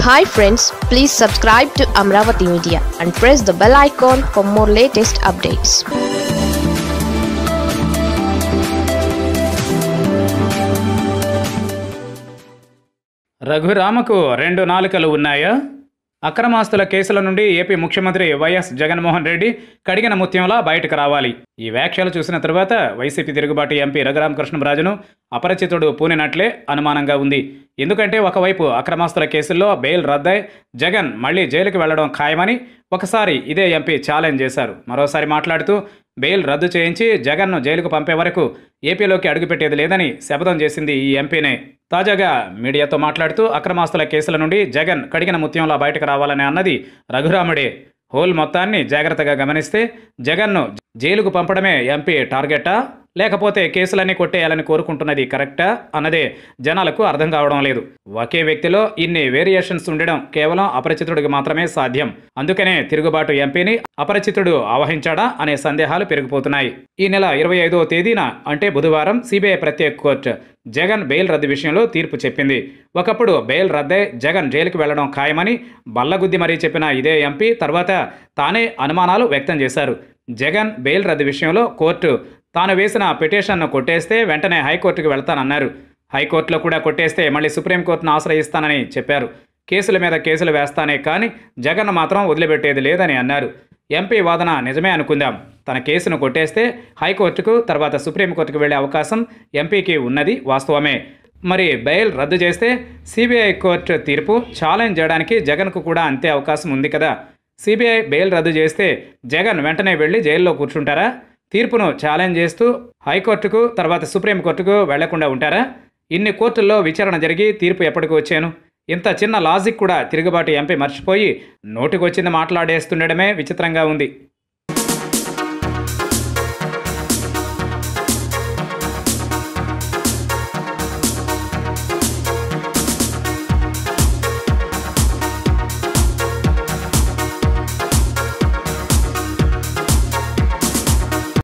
hi friends please subscribe to Amaravati media and press the bell icon for more latest updates రఘురామకు రెండు నాలుకలు ఉన్నాయా అక్రమాస్తుల కేసుల నుండి ఏపీ ముఖ్యమంత్రి వైఎస్ జగన్మోహన్ రెడ్డి కడిగిన ముత్యంలా బయటకు రావాలి ఈ వ్యాఖ్యలు చూసిన తరువాత వైసీపీ తిరుగుబాటు ఎంపీ రఘురామకృష్ణరాజును అపరిచితుడు పూనినట్లే అనుమానంగా ఉంది ఎందుకంటే ఒకవైపు అక్రమాస్తుల కేసుల్లో బెయిల్ రద్దై జగన్ మళ్లీ జైలుకు వెళ్లడం ఖాయమని ఒకసారి ఇదే ఎంపీ ఛాలెంజ్ చేశారు మరోసారి మాట్లాడుతూ బెయిల్ రద్దు చేయించి జగన్ను జైలుకు పంపే వరకు ఏపీలోకి అడుగుపెట్టేది లేదని శపథం చేసింది ఈ ఎంపీనే తాజాగా మీడియాతో మాట్లాడుతూ అక్రమాస్తుల కేసుల నుండి జగన్ కడిగిన ముత్యంలో బయటకు రావాలని అన్నది రఘురాముడే హోల్ మొత్తాన్ని జాగ్రత్తగా గమనిస్తే జగన్ను జైలుకు పంపడమే ఎంపీ టార్గెటా లేకపోతే కేసులన్నీ కొట్టేయాలని కోరుకుంటున్నది కరెక్టా అన్నదే జనాలకు అర్థం కావడం లేదు ఒకే వ్యక్తిలో ఇన్ని వేరియేషన్స్ ఉండడం కేవలం అపరిచితుడికి మాత్రమే సాధ్యం అందుకనే తిరుగుబాటు ఎంపీని అపరిచితుడు ఆవహించాడా అనే సందేహాలు పెరిగిపోతున్నాయి ఈ నెల ఇరవై ఐదవ తేదీన అంటే బుధవారం సిబిఐ ప్రత్యేక కోర్టు జగన్ బెయిల్ రద్దు విషయంలో తీర్పు చెప్పింది ఒకప్పుడు బెయిల్ రద్దై జగన్ జైలుకు వెళ్లడం ఖాయమని బల్లగుద్ది మరీ చెప్పిన ఇదే ఎంపీ తర్వాత తానే అనుమానాలు వ్యక్తం చేశారు జగన్ బెయిల్ రద్దు విషయంలో కోర్టు తాను వేసిన పిటిషన్ను కొట్టేస్తే వెంటనే హైకోర్టుకు వెళ్తానన్నారు హైకోర్టులో కూడా కొట్టేస్తే మళ్ళీ సుప్రీంకోర్టును ఆశ్రయిస్తానని చెప్పారు కేసుల మీద కేసులు వేస్తానే కానీ జగన్ మాత్రం వదిలిపెట్టేది లేదని అన్నారు ఎంపీ వాదన నిజమే అనుకుందాం తన కేసును కొట్టేస్తే హైకోర్టుకు తర్వాత సుప్రీంకోర్టుకు వెళ్లే అవకాశం ఎంపీకి ఉన్నది వాస్తవమే మరి బెయిల్ రద్దు చేస్తే సిబిఐ కోర్టు తీర్పు ఛాలెంజ్ చేయడానికి జగన్కు కూడా అంతే అవకాశం ఉంది కదా సిబిఐ బెయిల్ రద్దు చేస్తే జగన్ వెంటనే వెళ్ళి జైల్లో కూర్చుంటారా తీర్పును ఛాలెంజ్ చేస్తూ హైకోర్టుకు తర్వాత సుప్రీంకోర్టుకు వెళ్లకుండా ఉంటారా ఇన్ని కోర్టుల్లో విచారణ జరిగి తీర్పు ఎప్పటికి వచ్చాను ఇంత చిన్న లాజిక్ కూడా తిరుగుబాటు ఎంపీ మర్చిపోయి నోటికొచ్చింది మాట్లాడేస్తుండడమే విచిత్రంగా ఉంది